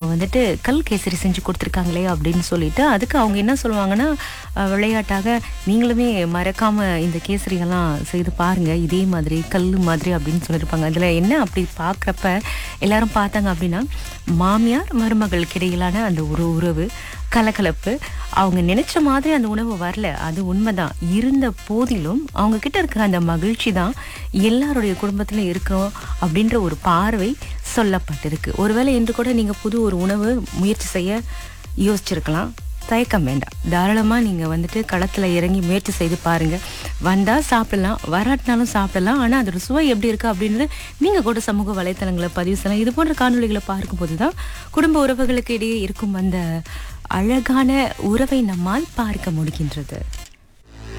வந்துட்டு கல் கேசரி செஞ்சு கொடுத்துருக்காங்களே அப்படின்னு சொல்லிட்டு அதுக்கு அவங்க என்ன சொல்லுவாங்கன்னா அஹ், விளையாட்டாக நீங்களுமே மறக்காம இந்த கேசரியெல்லாம் செய்து பாருங்க இதே மாதிரி கல் மாதிரி அப்படின்னு சொல்லியிருப்பாங்க அதில் என்ன அப்படி பார்க்குறப்ப எல்லாரும் பார்த்தாங்க அப்படின்னா மாமியார் மருமகளுக்கு இடையிலான அந்த ஒரு உறவு கலகலப்பு அவங்க நினைச்ச மாதிரி அந்த உணவு வரல அது உண்மைதான் இருந்த போதிலும் அவங்க கிட்ட இருக்கிற அந்த மகிழ்ச்சி தான் எல்லாருடைய குடும்பத்திலும் இருக்கிறோம் அப்படின்ற ஒரு பார்வை சொல்லப்பட்டிருக்கு ஒருவேளை இன்று கூட நீங்க புது ஒரு உணவு முயற்சி செய்ய யோசிச்சிருக்கலாம் தயக்கம் வேண்டாம் தாராளமா நீங்க வந்துட்டு களத்துல இறங்கி முயற்சி செய்து பாருங்க வந்தா சாப்பிடலாம் வராட்டினாலும் சாப்பிடலாம் ஆனா அதோட சுவை எப்படி இருக்கு அப்படின்றது நீங்க கூட சமூக வலைத்தளங்களை பதிவு செய்யலாம் இது போன்ற காணொளிகளை பார்க்கும்போது தான் குடும்ப உறவுகளுக்கு இடையே இருக்கும் அந்த அழகான உறவை நம்மால் பார்க்க முடிகின்றது